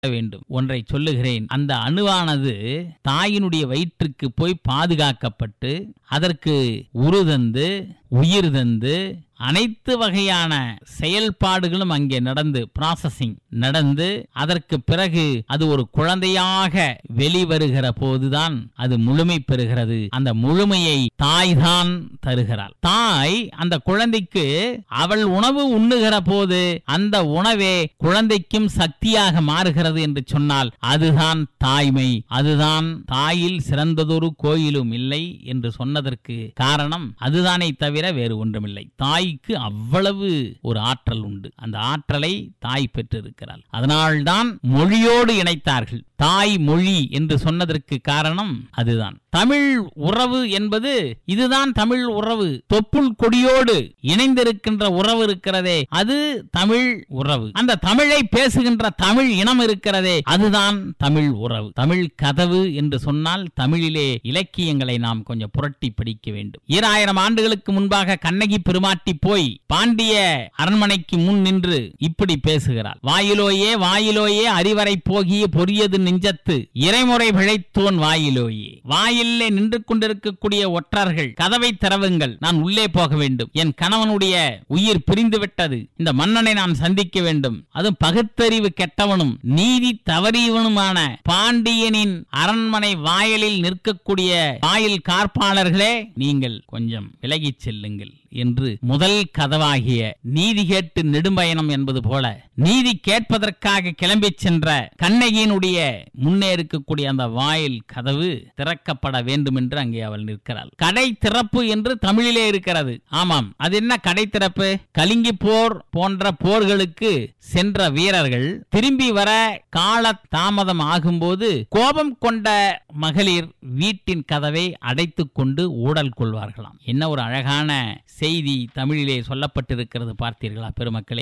வேண்டும் ஒன்றை சொல்லுகிறேன் அந்த அணுவானது தாயினுடைய வயிற்றுக்கு போய் பாதுகாக்கப்பட்டு அதற்கு உருதந்து உயிர் தந்து அனைத்து வகையான செயல்பாடுகளும் அங்கே நடந்து ப்ராசஸிங் நடந்து அதற்கு பிறகு அது ஒரு குழந்தையாக வெளிவருகிற போதுதான் அது முழுமை பெறுகிறது அந்த முழுமையை தாய்தான் தருகிறாள் தாய் அந்த குழந்தைக்கு அவள் உணவு உண்ணுகிற போது அந்த உணவே குழந்தைக்கும் சக்தியாக மாறுகிறது என்று சொன்னால் அதுதான் தாய்மை அதுதான் தாயில் சிறந்ததொரு கோயிலும் இல்லை என்று சொன்னதற்கு காரணம் அதுதானே தவிர வேறு ஒன்றுமில்லை தாய்க்கு அவ்வளவு ஒரு ஆற்றல் உண்டு அந்த ஆற்றலை தாய் பெற்றிருக்கிறாள் அதனால்தான் மொழியோடு இணைத்தார்கள் தாய் மொழி என்று சொன்னதற்கு காரணம் அதுதான் தமிழ் உறவு என்பது இதுதான் தமிழ் உறவு தொப்புள் கொடியோடு இணைந்திருக்கின்ற உறவு இருக்கிறதே அது தமிழ் உறவு அந்த தமிழை பேசுகின்ற தமிழ் இனம் இருக்கிறதே அதுதான் தமிழ் உறவு தமிழ் கதவு என்று சொன்னால் தமிழிலே இலக்கியங்களை நாம் கொஞ்சம் புரட்டி படிக்க வேண்டும் ஈராயிரம் ஆண்டுகளுக்கு முன்பாக கண்ணகி பெருமாட்டி போய் பாண்டிய அரண்மனைக்கு முன் நின்று இப்படி பேசுகிறாள் வாயிலோயே வாயிலோயே அறிவரை போகிய பொரியது நெஞ்சத்து இறைமுறை பிழைத்தோன் வாயிலோயே வாயிலே நின்று கொண்டிருக்கக்கூடிய ஒற்றர்கள் கதவை திறவுங்கள் நான் உள்ளே போக வேண்டும் என் கணவனுடைய உயிர் பிரிந்து விட்டது இந்த மன்னனை நான் சந்திக்க வேண்டும் அதுவும் பகுத்தறிவு கெட்டவனும் நீதி தவறியவனுமான பாண்டியனின் அரண்மனை வாயிலில் நிற்கக்கூடிய வாயில் காப்பாளர்களே நீங்கள் கொஞ்சம் விலகிச் செல்லுங்கள் என்று முதல் கதவாகிய நீதி கேட்டு நெடும்பயணம் என்பது போல நீதி கேட்பதற்காக கிளம்பிச் சென்ற கண்ணகியினுடைய முன்னே இருக்கக்கூடிய அந்த வாயில் கதவு திறக்கப்பட வேண்டும் என்று அங்கே அவள் நிற்கிறாள் கடை திறப்பு என்று தமிழிலே இருக்கிறது ஆமாம் அது என்ன கடை திறப்பு கலிங்கி போர் போன்ற போர்களுக்கு சென்ற வீரர்கள் திரும்பி வர கால தாமதம் ஆகும்போது கோபம் கொண்ட மகளிர் வீட்டின் கதவை அடைத்துக் கொண்டு ஊடல் கொள்வார்களாம் என்ன ஒரு அழகான செய்தி தமிழிலே சொல்லப்பட்டிருக்கிறது பார்த்தீர்களா பெருமக்களே